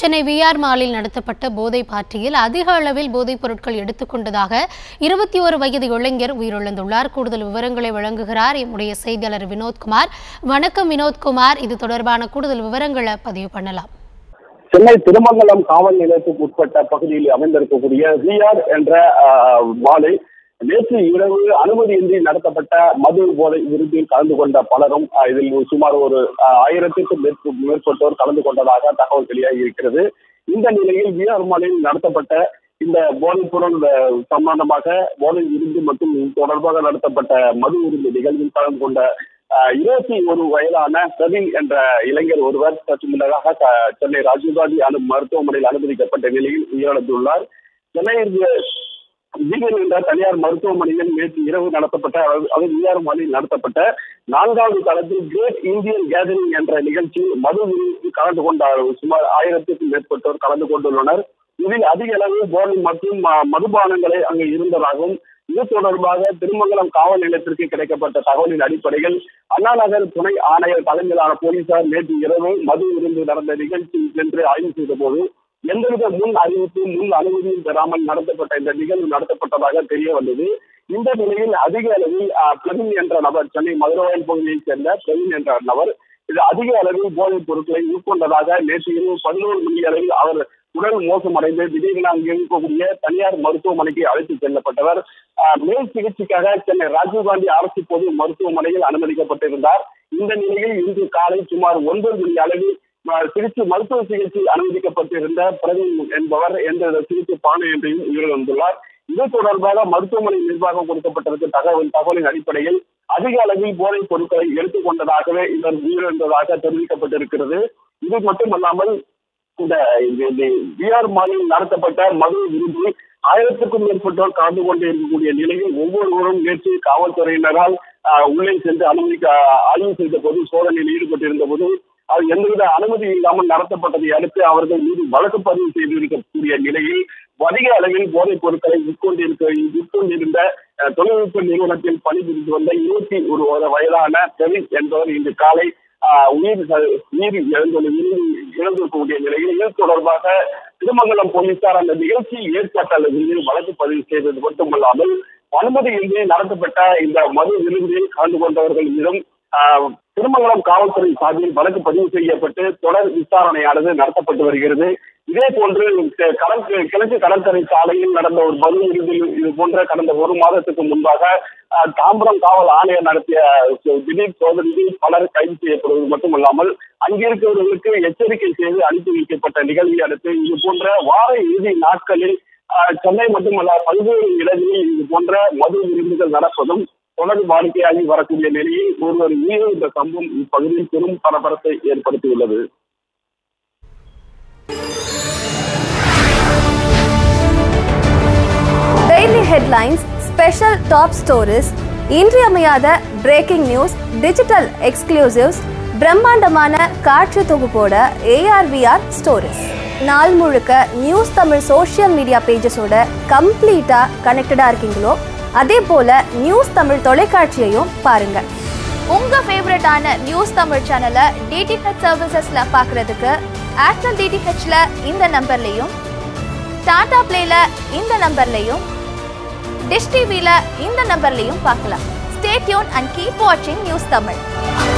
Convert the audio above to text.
Chennai VR மாலில் நடத்தப்பட்ட போதை பார்ட்டியில் அதிக அளவில் போதைப் பொருட்கள் எடுத்துக்கொண்டதாக இருபத்தி ஒரு வயது இளைஞர் உயிரிழந்துள்ளார் கூடுதல் விவரங்களை வழங்குகிறார் எம்முடைய செய்தியாளர் வினோத்குமார் வணக்கம் வினோத்குமார் இது தொடர்பான கூடுதல் விவரங்களை பதிவு பண்ணலாம் சென்னை திருமங்கலம் காவல் நிலையத்துக்கு உட்பட்ட பகுதியில் அமைந்திருக்கக்கூடிய விஆர் என்ற ஆஹ், மாலை நேற்று இரவு அனுமதியின்றி நடத்தப்பட்ட மது போதை விருந்தில் கலந்து கொண்ட பலரும் ஆஹ், இதில் சுமார் ஒரு ஆஹ், ஆயிரத்திற்கும் மேற்ப- மேற்பட்டோர் கலந்து கொண்டதாக தகவல் வெளியாகி இருக்கிறது இந்த நிலையில் விஆர் மாலையில் நடத்தப்பட்ட இந்த போதைப் பொருள் ஆஹ், சம்பந்தமாக போதை விருந்து மற்றும் இது தொடர்பாக நடத்தப்பட்ட மது விருந்து நிகழ்வில் கலந்து கொண்ட ஆஹ், இருபத்தி ஒரு வயதான பிரவீன் என்ற இளைஞர் ஒருவர் சற்று முன்னதாக க- சென்னை ராஜீவ்காந்தி அனு மருத்துவமனையில் அனுமதிக்கப்பட்ட நிலையில் உயிரிழந்துள்ளார் சென்னையில் ஜிகன் என்ற தனியார் மருத்துவமனையில் நேற்று இரவு நடத்தப்பட்ட அதாவது அது விஆர் மாலில் நடத்தப்பட்ட நான்காவது தளத்தில் கிரேட் இந்தியன் கேதரிங் என்ற நிகழ்ச்சியில் மது விருந்தில் கலந்து கொண்ட சுமார் ஆயிரத்திற்கும் மேற்பட்டோர் கலந்து கொண்டுள்ளனர் இதில் அதிக அளவு போதை மற்றும் ம- மதுபானங்களை அங்கு இருந்ததாகவும் இது தொடர்பாக திருமங்கலம் காவல் நிலையத்திற்கு கிடைக்கப்பட்ட தகவலின் அடிப்படையில் அண்ணா நகர் துணை ஆணையர் தலைமையிலான போலீசார் நேற்று இரவு மது விருந்து நடந்த நிகழ்ச்சியில் சென்று ஆய்வு செய்த போது எந்தவித முன் அறிவிப்பு முன் அனுமதியும் பெறாமல் நடத்தப்பட்ட இந்த நிகழ்வு நடத்தப்பட்டதாக தெரிய வந்தது இந்த நிலையில் அதிக அளவில் ஆஹ், பிரவீன் என்ற நபர் சென்னை மதுரவாயல் பகுதியைச் சேர்ந்த பிரவீன் என்ற நபர் இது அதிக அளவில் போதைப் பொருட்களை உட்கொண்டதாக நேற்று இரவு பதினோரு மணி அளவில் அவர் உடல் மோசமடைந்து திடீரென அங்கு இருக்கக்கூடிய தனியார் மருத்துவமனைக்கு அழைத்து செல்லப்பட்டவர் ஆஹ், மேல் சிகிச்சைக்காக சென்னை ராஜீவ்காந்தி அரசு பொது மருத்துவமனையில் அனுமதிக்கப்பட்டிருந்தார் இந்த நிலையில் இன்று காலை சுமார் ஒன்பது மணி அளவில் ஆஹ், சிகிச்சை மருத்துவ சிகிச்சை அனுமதிக்கப்பட்டிருந்த பிரவீன் என்பவர் எந்த சிகிச்சை பானையின்றியும் உயிரிழந்துள்ளார் இது தொடர்பாக மருத்துவமனை நிர்வாகம் கொடுக்கப்பட்டிருக்க தகவல் தகவலின் அடிப்படையில் அதிக அளவில் போதைப் பொருட்களை எடுத்துக் கொண்டதாகவே இவர் உயிரிழந்ததாக தெரிவிக்கப்பட்டிருக்கிறது இது மட்டுமல்லாமல் இந்த பிஆர் மாலில் நடத்தப்பட்ட மது விருது ஆயிரத்துக்கும் மேற்பட்டோர் கலந்து கொண்டு இருக்கக்கூடிய நிலையில் ஒவ்வொருவரும் நேற்று காவல்துறையினரால் ஆஹ், உள்ளே சென்று அனுமதிக்க ஆய்வு செய்த போது சோதனையில் ஈடுபட்டிருந்த போது அது எந்தவித அனுமதி இல்லாமல் நடத்தப்பட்டதை அடுத்து அவர்கள் மீது வழக்கு பதிவு செய்திருக்கக்கூடிய நிலையில் அதிக அளவில் போதைப் பொருட்களை உட்கொண்டிருக்க உட்கொண்டிருந்த அஹ், தொழில்நுட்ப நிறுவனத்தில் பணிபுரிந்து வந்த இருபத்தி ஒரு வயதான பிரவீன் என்பவர் இன்று காலை ஆஹ், உயிர் ச- உயிர் இழந்துள்ள இழந்திருக்கக்கூடிய நிலையில் இது தொடர்பாக திருமங்கலம் போலீசார் அந்த நிகழ்ச்சியில் ஏற்பட்ட விருந்தில் வழக்கு பதிவு செய்தது மட்டுமல்லாமல் அனுமதியின்றி நடத்தப்பட்ட இந்த மது விருந்தில் கலந்து கொண்டவர்கள் மீதும் ஆஹ், திருமங்கலம் காவல்துறை சார்பில் வழக்கு பதிவு செய்யப்பட்டு தொடர் விசாரணையானது நடத்தப்பட்டு வருகிறது இதே போன்று க- கடல் கிழக்கு கடற்கரை சாலையில் நடந்த ஒரு மது விருந்தில் இது போன்ற கடந்த ஒரு மாதத்துக்கு முன்பாக ஆஹ், தாம்பரம் காவல் ஆணையர் நடத்திய சோ- திடீர் சோதனையில் பலர் கைது செய்யப்படுவது மட்டுமல்லாமல் அங்கிருக்கிறவர்களுக்கு எச்சரிக்கை செய்து அனுப்பி வைக்கப்பட்ட நிகழ்வை அடுத்து இது போன்ற வார இறுதி நாட்களில் ஆஹ், சென்னை மட்டுமல்ல பல்வேறு இடங்களில் இது போன்ற மது விருந்துகள் நடப்பதும் தொடர் வாடிக்கையாகி வரக்கூடிய நிலையில் ஒருவர் உயிரிழந்த சம்பவம் இப்பகுதியில் பெரும் பரபரப்பை ஏற்படுத்தியுள்ளது daily headlines special top stories இன்றியமையாத பிரேக்கிங் நியூஸ் டிஜிட்டல் எக்ஸ்க்ளூசிவ்ஸ் பிரம்மாண்டமான காட்சி தொகுப்போட ஏஆர்விஆர் ஸ்டோரிஸ் நாள் முழுக்க நியூஸ் தமிழ் சோஷியல் மீடியா பேஜஸோட கம்ப்ளீட்டாக கனெக்டடாக இருக்கீங்களோ அதே போல நியூஸ் தமிழ் தொலைக்காட்சியையும் பாருங்க உங்க ஃபேவரட்டான நியூஸ் தமிழ் சேனலை டிடிஹெச் சர்வீசஸ்ல பார்க்கறதுக்கு ஏர்டெல் டிடிஹெச்ல இந்த நம்பர்லையும் டாடா பிளேல இந்த நம்பர்லையும் டிஷ் டிவில இந்த நம்பர்லையும் பார்க்கலாம் ஸ்டே டியூன் அண்ட் கீப் வாட்சிங் நியூஸ் தமிழ்